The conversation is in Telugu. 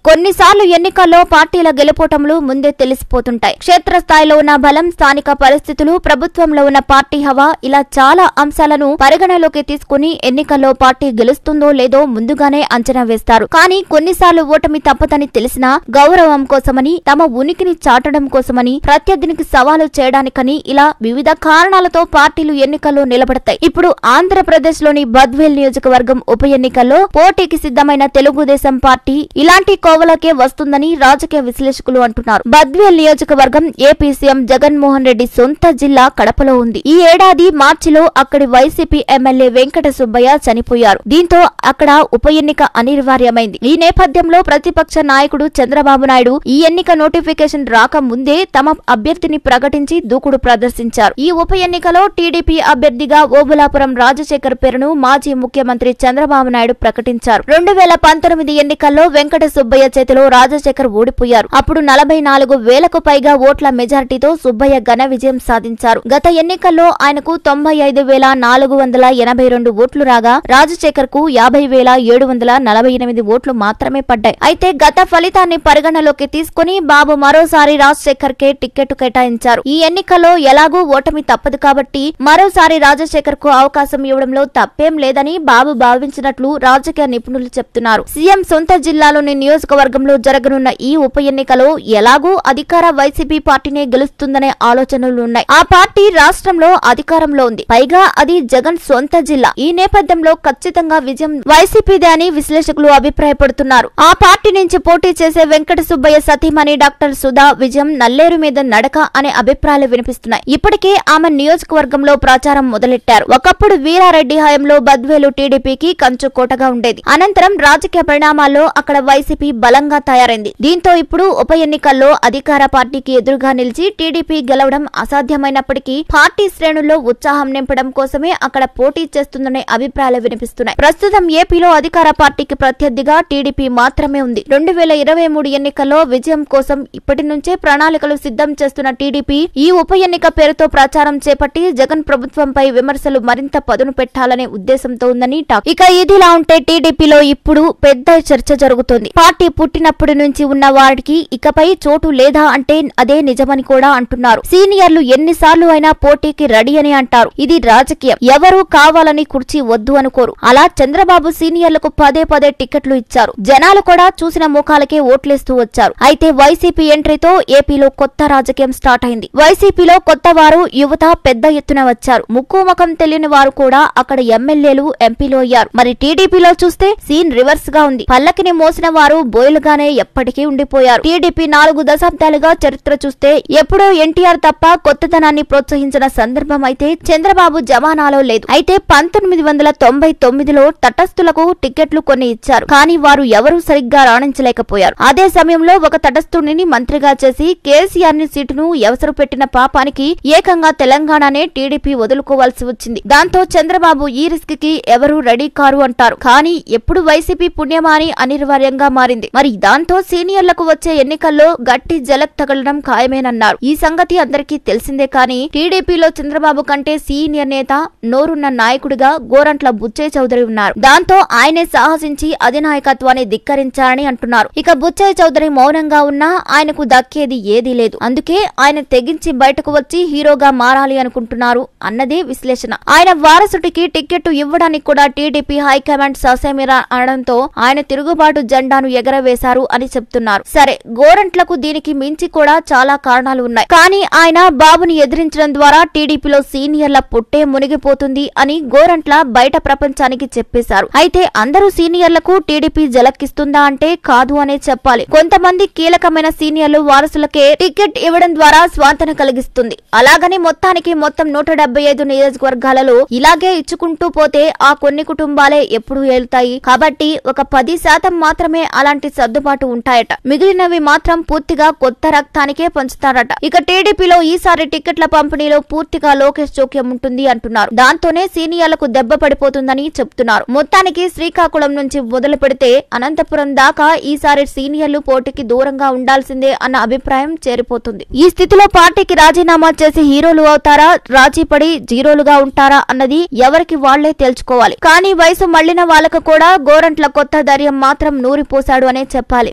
కొన్నిసార్లు ఎన్నికల్లో పార్టీల గెలుపోటములు ముందే తెలిసిపోతుంటాయి క్షేత్రస్థాయిలో ఉన్న బలం స్థానిక పరిస్థితులు ప్రభుత్వంలో ఉన్న పార్టీ హవా ఇలా చాలా అంశాలను పరిగణలోకి తీసుకుని ఎన్నికల్లో పార్టీ గెలుస్తుందో లేదో ముందుగానే అంచనా వేస్తారు కానీ కొన్నిసార్లు ఓటమి తప్పదని తెలిసినా గౌరవం కోసమని తమ ఉనికిని చాటడం కోసమని ప్రత్యర్థినికి సవాలు చేయడానికని ఇలా వివిధ కారణాలతో పార్టీలు ఎన్నికల్లో నిలబడతాయి ఇప్పుడు ఆంధ్రప్రదేశ్ లోని బద్వేల్ నియోజకవర్గం ఉప ఎన్నికల్లో పోటీకి సిద్ధమైన తెలుగుదేశం పార్టీ ఇలాంటి కోవలకే వస్తుందని రాజకీయ విశ్లేషకులు అంటున్నారు బద్వేల్ నియోజకవర్గం ఏపీ సీఎం జగన్మోహన్ రెడ్డి సొంత జిల్లా కడపలో ఉంది ఈ ఏడాది మార్చిలో అక్కడి వైసీపీ ఎమ్మెల్యే వెంకట సుబ్బయ్య చనిపోయారు దీంతో అక్కడ ఉప ఎన్నిక అనివార్యమైంది ఈ నేపథ్యంలో ప్రతిపక్ష నాయకుడు చంద్రబాబు నాయుడు ఈ ఎన్నిక నోటిఫికేషన్ రాకముందే తమ అభ్యర్థిని ప్రకటించి దూకుడు ప్రదర్శించారు ఈ ఉప ఎన్నికలో టీడీపీ అభ్యర్థిగా ఓబులాపురం రాజశేఖర్ పేరును మాజీ ముఖ్యమంత్రి చంద్రబాబు నాయుడు ప్రకటించారు రెండు వేల పంతొమ్మిది ఎన్నికల్లో వెంకట సుబ్బయ్య చేతిలో రాజశేఖర్ ఓడిపోయారు అప్పుడు నలభై నాలుగు వేలకు పైగా ఓట్ల మెజార్టీతో సుబ్బయ్య ఘన విజయం సాధించారు గత ఎన్నికల్లో ఆయనకు తొంభై ఐదు వేల నాలుగు వందల ఎనభై రెండు ఓట్లు రాగా రాజశేఖర్ కు యాభై వేల ఏడు వందల నలభై ఎనిమిది ఓట్లు మాత్రమే పడ్డాయి అయితే గత ఫలితాన్ని పరిగణలోకి తీసుకుని బాబు మరోసారి రాజశేఖర్ కే టికెట్ కేటాయించారు ఈ ఎన్నికల్లో ఎలాగూ ఓటమి తప్పదు కాబట్టి మరోసారి రాజశేఖర్ కు అవకాశం ఇవ్వడంలో తప్పేం లేదని బాబు భావించినట్లు రాజకీయ నిపుణులు చెప్తున్నారు సీఎం సొంత జిల్లాలోని నియోజకవర్గంలో జరగనున్న ఈ ఉప ఎన్నికలో ఎలాగూ అధికార వైసీపీ పార్టీనే గెలుస్తుందనే ఆలోచనలు ఉన్నాయి ఆ పార్టీ రాష్ట్రంలో అధికారంలో ఉంది పైగా అది జగన్ సొంత జిల్లా ఈ నేపథ్యంలో ఖచ్చితంగా విజయం వైసీపీదే అని విశ్లేషకులు అభిప్రాయపడుతున్నారు ఆ పార్టీ నుంచి పోటీ చేసే వెంకట సుబ్బయ్య సతీమణి డాక్టర్ సుధా విజయం నల్లేరు మీద నడక అనే అభిప్రాయాలు వినిపిస్తున్నాయి ఇప్పటికే ఆమె నియోజకవర్గంలో ప్రచారం మొదలెట్టారు ఒకప్పుడు వీరారెడ్డి హయాంలో బద్వేలు టీడీపీకి కంచు కోటగా ఉండేది అనంతరం రాజకీయ పరిణామాల్లో అక్కడ వైసీపీ బలంగా తయారైంది దీంతో ఇప్పుడు ఉప ఎన్నికల్లో అధికార పార్టీకి ఎదురుగా నిలిచి టీడీపీ గెలవడం అసాధ్యమైనప్పటికీ పార్టీ శ్రేణుల్లో ఉత్సాహం నింపడం కోసమే అక్కడ పోటీ చేస్తుందనే అభిప్రాయాలు వినిపిస్తున్నాయి ప్రస్తుతం ఏపీలో అధికార పార్టీకి ప్రత్యర్థిగా టీడీపీ మాత్రమే ఉంది రెండు వేల ఇరవై మూడు ఎన్నికల్లో విజయం కోసం ఇప్పటి నుంచే ప్రణాళికలు సిద్ధం చేస్తున్న టీడీపీ ఈ ఉప ఎన్నిక పేరుతో ప్రచారం చేపట్టి జగన్ ప్రభుత్వంపై విమర్శలు మరింత పదును పెట్టాలనే ఉద్దేశంతో ఉందని టాక్ ఇక ఇదిలా ఉంటే టీడీపీలో ఇప్పుడు పెద్ద చర్చ జరుగుతోంది పార్టీ పుట్టినప్పటి నుంచి ఉన్న వారికి ఇకపై చోటు లేదా అంటే అదే నిజమని కూడా అంటున్నారు సీనియర్లు ఎన్నిసార్లు అయినా పోటీకి రెడీ అని అంటారు ఇది రాజకీయం ఎవరు కావాలని కుర్చీ వద్దు అనుకోరు అలా చంద్రబాబు సీనియర్లకు పదే పదే టికెట్లు ఇచ్చారు జనాలు కూడా చూసిన ముఖాలకే ఓట్లేస్తూ వచ్చారు అయితే వైసీపీ ఎంట్రీతో ఏపీలో కొత్త రాజకీయం స్టార్ట్ అయింది వైసీపీలో కొత్త వారు యువత పెద్ద ఎత్తున వచ్చారు ముక్కు ముఖం తెలియని వారు కూడా అక్కడ ఎమ్మెల్యేలు ఎంపీలు అయ్యారు మరి టీడీపీలో చూస్తే సీన్ రివర్స్ గా ఉంది పల్లకిని మోసిన వారు బోయలుగానే ఎప్పటికీ ఉండిపోయారు టీడీపీ నాలుగు దశాబ్దాలుగా చరిత్ర చూస్తే ఎప్పుడో ఎన్టీఆర్ తప్ప కొత్తదనాన్ని ప్రోత్సహించిన సందర్భం అయితే చంద్రబాబు జమానాలో లేదు అయితే పంతొమ్మిది వందల తొంభై తొమ్మిదిలో తటస్థులకు టికెట్లు కొన్ని ఇచ్చారు కానీ వారు ఎవరూ సరిగ్గా రాణించలేకపోయారు అదే సమయంలో ఒక తటస్థుడిని మంత్రిగా చేసి కేసీఆర్ ని సీటును ఎవసరు పెట్టిన పాపానికి ఏకంగా తెలంగాణనే టీడీపీ వదులుకోవాల్సి వచ్చింది దాంతో చంద్రబాబు ఈ రిస్క్ కి ఎవరూ రెడీ కారు అంటారు కానీ ఎప్పుడు వైసీపీ పుణ్యమా అని అనివార్యంగా మారింది మరి దాంతో సీనియర్లకు వచ్చే ఎన్నికల్లో గట్టి జలక్ తగలడం ఖాయమేనన్నారు ఈ సంగతి అందరికీ తెలిసిందే కానీ టీడీపీలో చంద్రబాబు కంటే సీనియర్ నేత నోరున్న నాయకుడిగా గోరంట్ల బుచ్చయ్య చౌదరి ఉన్నారు దాంతో ఆయనే సాహసించి అధినాయకత్వాన్ని ధిక్కరించారని అంటున్నారు ఇక బుచ్చయ్య చౌదరి మౌనంగా ఉన్నా ఆయనకు దక్కేది ఏదీ లేదు అందుకే ఆయన తెగించి బయటకు వచ్చి హీరోగా మారాలి అనుకుంటున్నారు అన్నదే విశ్లేషణ ఆయన వారసుడికి టికెట్ ఇవ్వడానికి కూడా టీడీపీ హైకమాండ్ ససేమిరా అనడంతో ఆయన తిరుగుబాటు జెండాను ఎగరవేశారు అని చెప్తున్నారు సరే గోరంట్లకు దీనికి మించి కూడా చాలా కారణాలు ఉన్నాయి కానీ ఆయన బాబుని ఎదిరించడం ద్వారా టీడీపీలో సీనియర్ల పుట్టే మునిగిపోతుంది అని గోరంట్ల బయట ప్రపంచానికి చెప్పేశారు అయితే అందరూ సీనియర్లకు టీడీపీ జలక్కిస్తుందా అంటే కాదు అనే చెప్పాలి కొంతమంది కీలకమైన సీనియర్లు వారసులకే టికెట్ ఇవ్వడం ద్వారా స్వాంతన కలిగిస్తుంది అలాగని మొత్తానికి మొత్తం నూట డెబ్బై ఐదు నియోజకవర్గాలలో ఇలాగే ఇచ్చుకుంటూ పోతే ఆ కొన్ని కుటుంబాలే ఎప్పుడు ఏలుతాయి కాబట్టి ఒక పది శాతం మాత్రమే అలాంటి సర్దుబాటు ఉంటాయట మిగిలినవి మాత్రం పూర్తిగా కొత్త రక్తానికే పంచుతారట ఇక టీడీపీలో ఈసారి టికెట్ల పంపిణీలో పూర్తిగా లోకేష్ జోక్యం ఉంటుంది అంటున్నారు దాంతోనే సీనియర్లకు దెబ్బ పడిపోతుందని చెప్తున్నారు మొత్తానికి శ్రీకాకుళం నుంచి మొదలు పెడితే అనంతపురం దాకా ఈసారి సీనియర్లు పోటీకి దూరంగా ఉండాల్సిందే అన్న అభిప్రాయం చేరిపోతుంది ఈ స్థితిలో పార్టీకి రాజీనామా చేసి హీరోలు అవుతారా రాజీ పడి జీరోలుగా ఉంటారా అన్నది ఎవరికి వాళ్లే తేల్చుకోవాలి కానీ వయసు మళ్లిన వాళ్ళకు కూడా గోరంట్ల కొత్త ధైర్యం మాత్రం నూరిపోశాడు అనే చెప్పాలి